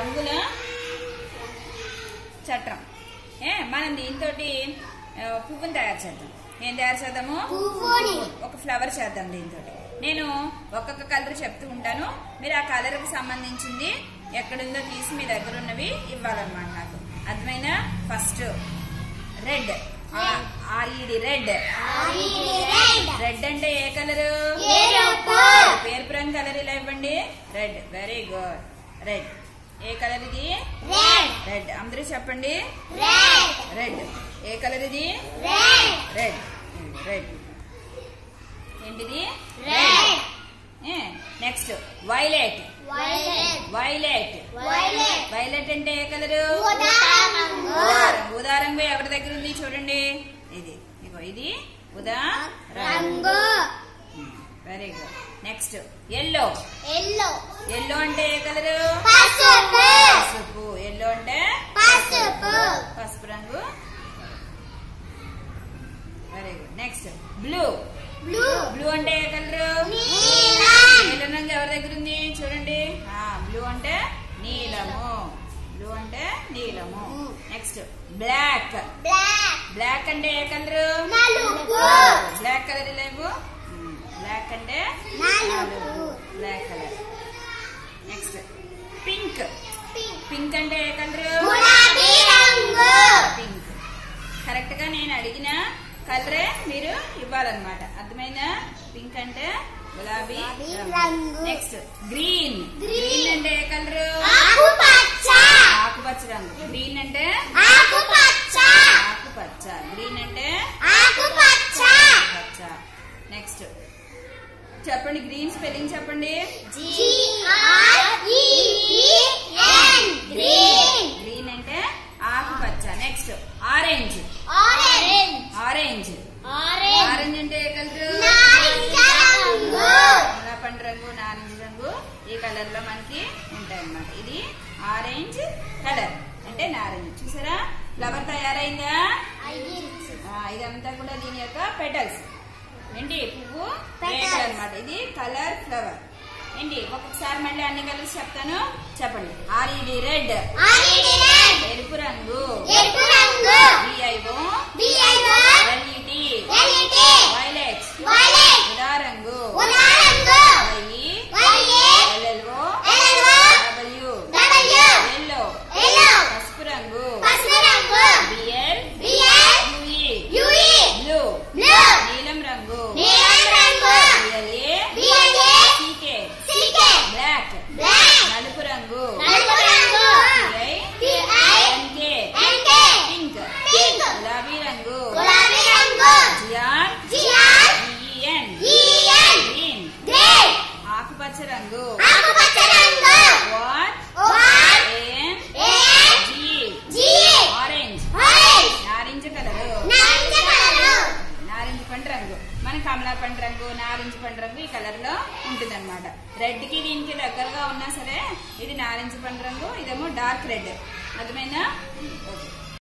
రంగుల చట్రం ఏ మనం దీంతో పువ్వుని తయారు చేద్దాం ఏం తయారు చేద్దాము పువ్వుని. ఒక ఫ్లవర్ చేద్దాం దీంతో నేను ఒక్కొక్క కలర్ చెప్తూ ఉంటాను మీరు ఆ కలర్ కి సంబంధించింది ఎక్కడుందో తీసి మీ దగ్గర ఉన్నవి ఇవ్వాలన్నమాట నాకు అర్థమైన first red R E D red red అంటే ఏ కలరు ఎరుపు. పేరుపు రంగు కలర్ ఇలా ఇవ్వండి రెడ్ వెరీ గుడ్ రెడ్ ఏ కలర్ ఇది రెడ్ రెడ్ అందరూ చెప్పండి రెడ్ రెడ్ ఏ కలర్ ఇది రెడ్ రెడ్ రెడ్ ఏంటిది red next violet violet violet violet violet అంటే ఏ కలరు ఊదా రంగు. ఉదారంగు ఉదారంగు ఎవరి దగ్గర ఉంది చూడండి ఇది ఇగో ఇది ఉదా రంగు very good next yellow yellow yellow అంటే ఏ కలరు పసుపు పసుపు ఎల్లో అంటే పసుపు పసుపు రంగు very good next blue blue blue అంటే ఏ కలరు నీలం నీలం రంగు ఎవరి దగ్గర ఉంది చూడండి బ్లూ అంటే నీలము బ్లూ అంటే నీలము నెక్స్ట్ బ్లాక్ బ్లాక్ బ్లాక్ అంటే ఏ కలరు నలుపు బ్లాక్ కలర్ లేవు బ్లాక్ అంటే నలుపు black colour next pink pink pink అంటే ఏ కలరు గులాబీ రంగు పింక్ కరెక్ట్ గా నేను అడిగిన కలరే మీరు ఇవ్వాలన్నమాట అర్థమైందా పింక్ అంటే గులాబీ గులాబీ రంగు. Next green Green. గ్రీన్ అంటే ఏ కలరు ఆకుపచ్చ ఆకుపచ్చ రంగు గ్రీన్ అంటే ఆకుపచ్చ ఆకుపచ్చ గ్రీన్ అంటే ఆకుపచ్చ పచ్చ నెక్స్ట్ చెప్పండి గ్రీన్ స్పెల్లింగ్ చెప్పండి G R E N green green అంటే ఆకుపచ్చ next orange orange orange orange orange అంటే ఏ కలరు నారింజ రంగు పండు రంగు నారింజ రంగు ఈ కలర్ లో మనకి ఉంటాయి అన్నమాట ఇది ఆరెంజ్ కలర్ అంటే నారింజ చూసారా ఫ్లవర్ తయారైందా ఆ, ఇదంతా కూడా దీని యొక్క పెటల్స్ ఏంటి పువ్వు Petals. రేకులు అన్నమాట ఇది కలర్ ఫ్లవర్ ఏంటి ఒక్కొక్కసారి మళ్ళీ అన్ని కలర్స్ చెప్తాను చెప్పండి ఆర్ఈడి రెడ్ ఆరెంజ్ రెడ్ ఎరుపు రంగు ఎరుపు రంగు B I O B I O L E D L E D violet violet ఉదా రంగు ఉదా రంగు Y E Y A L L O L L O W W yellow yellow పసుపు రంగు పసుపు రంగు B L B L U E U E blue blue నీలం రంగు నీలం రంగు B L A B L A C K C K black black నలుపు రంగు నలుపు రంగు P I P I N K N K pink pink గులాబీ రంగు గులాబీ రంగు జియాన్ G R E N E N green green ఆకుపచ్చ రంగు ఆకుపచ్చ రంగు what what A N AN G G orange orange నారింజ కలరు నారింజ కలరు నారింజ పండు రంగు మన కమలా పండు రంగు నారింజ పండు రంగు ఈ కలర్ లో ఉంటుంది అనమాట రెడ్ కి దీనికి దగ్గరగా ఉన్నా సరే ఇది నారింజ పండు రంగు ఇదేమో డార్క్ రెడ్ అర్థమైందా ఓకే